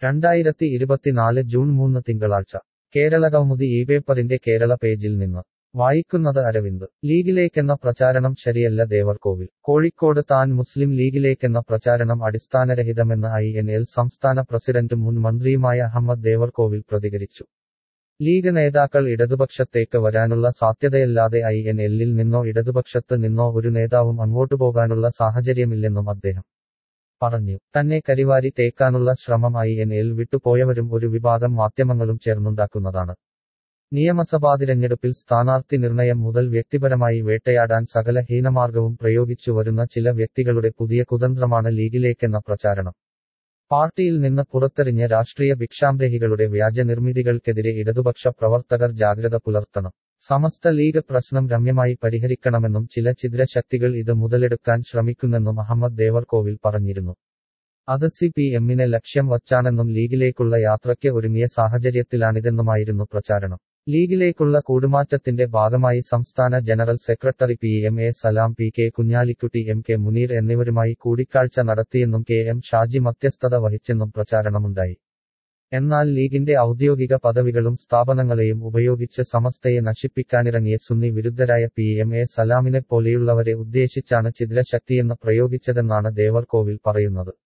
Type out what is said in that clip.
രണ്ടായിരത്തി ഇരുപത്തിനാല് ജൂൺ മൂന്ന് തിങ്കളാഴ്ച കേരള കൗമുദി ഈ പേപ്പറിന്റെ കേരള പേജിൽ നിന്ന് വായിക്കുന്നത് അരവിന്ദ് ലീഗിലേക്കെന്ന പ്രചാരണം ശരിയല്ല ദേവർകോവിൽ കോഴിക്കോട് താൻ മുസ്ലിം ലീഗിലേക്കെന്ന പ്രചാരണം അടിസ്ഥാനരഹിതമെന്ന് ഐ എൻ എൽ സംസ്ഥാന പ്രസിഡന്റും മുൻ മന്ത്രിയുമായ അഹമ്മദ് ദേവർകോവിൽ പ്രതികരിച്ചു ലീഗ് നേതാക്കൾ ഇടതുപക്ഷത്തേക്ക് വരാനുള്ള സാധ്യതയല്ലാതെ ഐ എൻ എല്ലിൽ നിന്നോ ഇടതുപക്ഷത്ത് നിന്നോ ഒരു നേതാവും അങ്ങോട്ടു പോകാനുള്ള സാഹചര്യമില്ലെന്നും അദ്ദേഹം പറഞ്ഞു തന്നെ കരിവാരി തേക്കാനുള്ള ശ്രമം ഐ എൻ എൽ വിട്ടുപോയവരും ഒരു വിഭാഗം മാധ്യമങ്ങളും ചേർന്നുണ്ടാക്കുന്നതാണ് നിയമസഭാ തിരഞ്ഞെടുപ്പിൽ സ്ഥാനാർത്ഥി നിർണയം മുതൽ വ്യക്തിപരമായി വേട്ടയാടാൻ സകല ഹീനമാർഗവും പ്രയോഗിച്ചു വരുന്ന ചില വ്യക്തികളുടെ പുതിയ കുതന്ത്രമാണ് ലീഗിലേക്കെന്ന പ്രചാരണം പാർട്ടിയിൽ നിന്ന് പുറത്തെറിഞ്ഞ രാഷ്ട്രീയ ഭിക്ഷാന്തേഹികളുടെ വ്യാജ നിർമ്മിതികൾക്കെതിരെ ഇടതുപക്ഷ പ്രവർത്തകർ ജാഗ്രത പുലർത്തണം സമസ്ത ലീഗ് പ്രശ്നം രമ്യമായി പരിഹരിക്കണമെന്നും ചില ഛിദ്രശക്തികൾ ഇത് മുതലെടുക്കാൻ ശ്രമിക്കുന്നെന്നും അഹമ്മദ് ദേവർകോവിൽ പറഞ്ഞിരുന്നു അത് സി പി എമ്മിനെ ലക്ഷ്യം വച്ചാണെന്നും ലീഗിലേക്കുള്ള യാത്രയ്ക്ക് ഒരുങ്ങിയ സാഹചര്യത്തിലാണിതെന്നുമായിരുന്നു പ്രചാരണം ലീഗിലേക്കുള്ള കൂടുമാറ്റത്തിന്റെ ഭാഗമായി സംസ്ഥാന general secretary P M A Salam P K Kunhalikutty M K Muneer എന്നിവരുമായി കൂടിക്കാഴ്ച നടത്തിയെന്നും കെ എം ഷാജി മധ്യസ്ഥത വഹിച്ചെന്നും പ്രചാരണമുണ്ടായി എന്നാൽ ലീഗിന്റെ ഔദ്യോഗിക പദവികളും സ്ഥാപനങ്ങളെയും ഉപയോഗിച്ച് സമസ്തയെ നശിപ്പിക്കാനിറങ്ങിയ സുന്നി വിരുദ്ധരായ പി എം എ സലാമിനെ പോലെയുള്ളവരെ ഉദ്ദേശിച്ചാണ് ഛിദ്രശക്തിയെന്ന് പ്രയോഗിച്ചതെന്നാണ് ദേവർകോവിൽ പറയുന്നത്